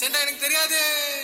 சென்றா எனக்கு தெரியாது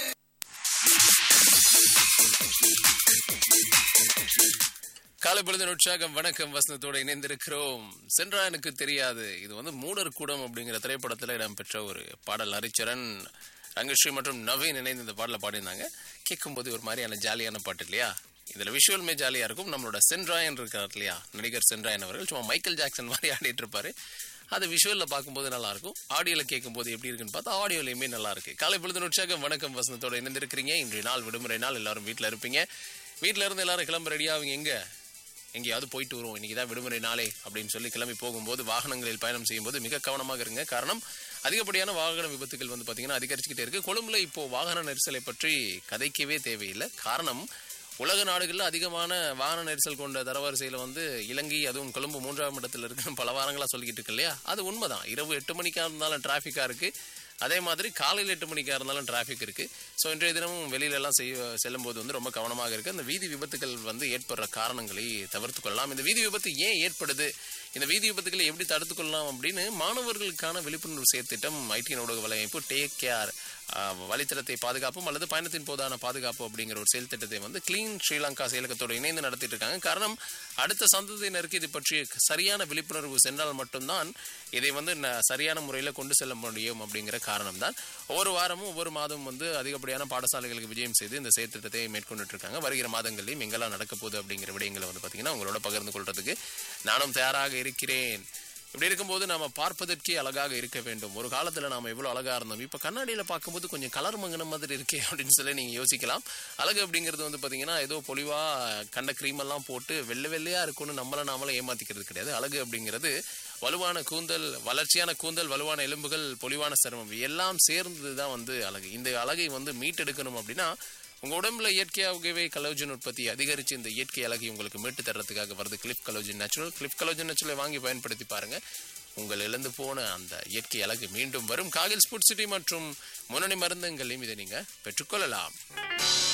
காலை பொழுது உற்சாகம் வணக்கம் வசனத்தோட இணைந்திருக்கிறோம் சென்றா எனக்கு தெரியாது இது வந்து மூடர் கூடம் அப்படிங்கிற திரைப்படத்தில் இடம்பெற்ற ஒரு பாடல் ஹரிச்சரன் ரங்கஸ்ரீ மற்றும் நவீன் இணைந்து இந்த பாடலை பாடியிருந்தாங்க கேட்கும்போது ஒரு மாதிரியான ஜாலியான பாட்டு இல்லையா இதுல விஷுவலுமே ஜாலியா இருக்கும் நம்மளோட சென்ட்ராயன் இருக்கார் இல்லையா நடிகர் சென்ட்ராயன் அவர்கள் சும்மா மைக்கேல் ஜாக்சன் மாதிரி ஆடிட்டு இருப்பாரு அது விஷுவல்ல பார்க்கும்போது நல்லா இருக்கும் ஆடியோல கேட்கும்போது எப்படி இருக்குன்னு பார்த்தா ஆடியோலையுமே நல்லா இருக்கு காலை பொழுது உற்சாகம் வணக்கம் வசனத்தோட இணைந்திருக்கிறீங்க இன்றைய நாள் விடுமுறை நாள் எல்லாரும் வீட்ல இருப்பீங்க வீட்ல இருந்து எல்லாரும் கிளம்ப ரெடியா அவங்க எங்க எங்கேயாவது போயிட்டு வருவோம் இன்னைக்கு தான் விடுமுறை நாளே அப்படின்னு சொல்லி கிளம்பி போகும்போது வாகனங்களில் பயணம் செய்யும்போது மிக கவனமாக இருங்க காரணம் அதிகப்படியான வாகன விபத்துகள் வந்து பார்த்தீங்கன்னா அதிகரிச்சுக்கிட்டே இருக்கு கொழும்புல இப்போ வாகன நெரிசலை பற்றி கதைக்கவே தேவையில்லை காரணம் உலக நாடுகளில் அதிகமான வாகன நெரிசல் கொண்ட தரவரிசையில் வந்து இலங்கை அதுவும் கொழும்பு மூன்றாம் இடத்துல இருக்கு பல வாரங்களாக சொல்லிக்கிட்டு இருக்கு இல்லையா அது உண்மைதான் இரவு எட்டு மணிக்காக இருந்தாலும் டிராஃபிக்காக இருக்கு அதே மாதிரி காலையில் எட்டு மணிக்காக இருந்தாலும் டிராஃபிக் இருக்கு ஸோ இன்றைய தினமும் வெளியில எல்லாம் செய்ய செல்லும் போது வந்து ரொம்ப கவனமாக இருக்கு அந்த வீதி விபத்துகள் வந்து ஏற்படுற காரணங்களை தவிர்த்து கொள்ளலாம் இந்த வீதி விபத்து ஏன் ஏற்படுது இந்த வீதி விபத்துகளை எப்படி தடுத்து கொள்ளலாம் அப்படின்னு மாணவர்களுக்கான விழிப்புணர்வு செயற்திட்டம் ஐடி ஊடக வலையமைப்பு டேக் கேர் வழித்தடத்தை பாதுகாப்பும் அல்லது பயணத்தின் போதான பாதுகாப்பு அப்படிங்கிற ஒரு செயல் திட்டத்தை வந்து கிளீன் ஸ்ரீலங்கா செயலகத்தோடு இணைந்து நடத்திட்டு இருக்காங்க காரணம் அடுத்த சந்ததியினருக்கு இது பற்றிய சரியான விழிப்புணர்வு சென்றால் மட்டும்தான் இதை வந்து ந- சரியான முறையில் கொண்டு செல்ல முடியும் அப்படிங்கிற காரணம் தான் ஒவ்வொரு வாரமும் ஒவ்வொரு மாதமும் வந்து அதிகப்படியான பாடசாலைகளுக்கு விஜயம் செய்து இந்த செயற்திட்டத்தை மேற்கொண்டுட்டு இருக்காங்க வருகிற மாதங்களையும் எங்கெல்லாம் நடக்க போகுது அப்படிங்கிற விடயங்களை வந்து பார்த்தீங்கன்னா உங்களோட பகிர்ந்து கொள்றதுக்கு நானும் தயாராக இருக்கிறேன் இப்படி இருக்கும்போது நாம பார்ப்பதற்கே அழகாக இருக்க வேண்டும் ஒரு காலத்துல நாம எவ்வளவு அழகா இருந்தோம் இப்ப கண்ணாடியில பார்க்கும்போது கொஞ்சம் கலர் மங்கின மாதிரி இருக்கே அப்படின்னு சொல்லி நீங்க யோசிக்கலாம் அழகு அப்படிங்கிறது வந்து பாத்தீங்கன்னா ஏதோ பொலிவா கண்ட கிரீம் எல்லாம் போட்டு வெள்ளை வெள்ளையா இருக்கும்னு நம்மள நாமளே ஏமாத்திக்கிறது கிடையாது அழகு அப்படிங்கிறது வலுவான கூந்தல் வளர்ச்சியான கூந்தல் வலுவான எலும்புகள் பொலிவான சருமம் எல்லாம் சேர்ந்தது தான் வந்து அழகு இந்த அழகை வந்து மீட்டெடுக்கணும் அப்படின்னா உங்க உடம்புல இயற்கையாகவே கலோஜன் உற்பத்தி அதிகரிச்சு இந்த இயற்கை அழகை உங்களுக்கு மீட்டு தர்றதுக்காக வருது clip collagen natural clip collagen நேச்சுரலை வாங்கி பயன்படுத்தி பாருங்க உங்கள் இழந்து போன அந்த இயற்கை அழகு மீண்டும் வரும் காகில் ஸ்புட் சிட்டி மற்றும் முன்னணி மருந்தங்களையும் இதை நீங்க பெற்றுக்கொள்ளலாம்